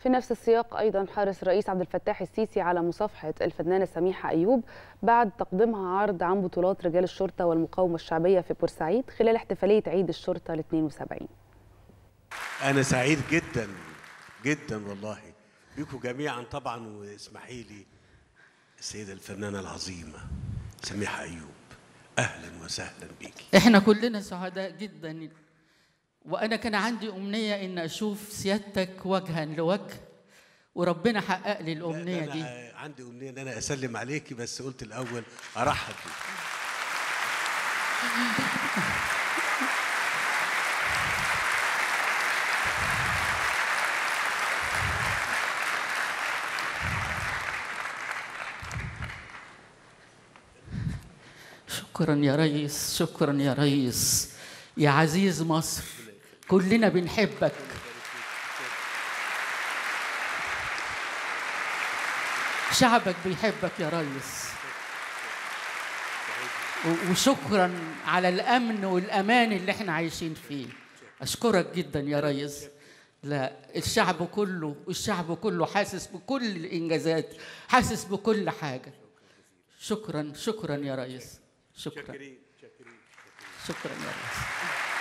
في نفس السياق أيضا حرص الرئيس عبد الفتاح السيسي على مصافحة الفنانة سميحة أيوب بعد تقديمها عرض عن بطولات رجال الشرطة والمقاومة الشعبية في بورسعيد خلال احتفالية عيد الشرطة ال 72 أنا سعيد جدا جدا والله بيكم جميعا طبعا واسمحي لي السيدة الفنانة العظيمة سميحة أيوب أهلا وسهلا بيكي احنا كلنا سعداء جدا وانا كان عندي امنيه ان اشوف سيادتك وجها لوجه وربنا حقق لي الامنيه أنا دي عندي أمنية إن أنا أسلم عليكي بس قلت الأول أرحب بيكي شكرا يا ريس شكرا يا ريس يا عزيز مصر كلنا بنحبك شعبك بيحبك يا ريس و- وشكرا على الامن والامان اللي احنا عايشين فيه اشكرك جدا يا ريس لا الشعب كله الشعب كله حاسس بكل الانجازات حاسس بكل حاجه شكرا شكرا يا ريس شكرا شكرا يا ريس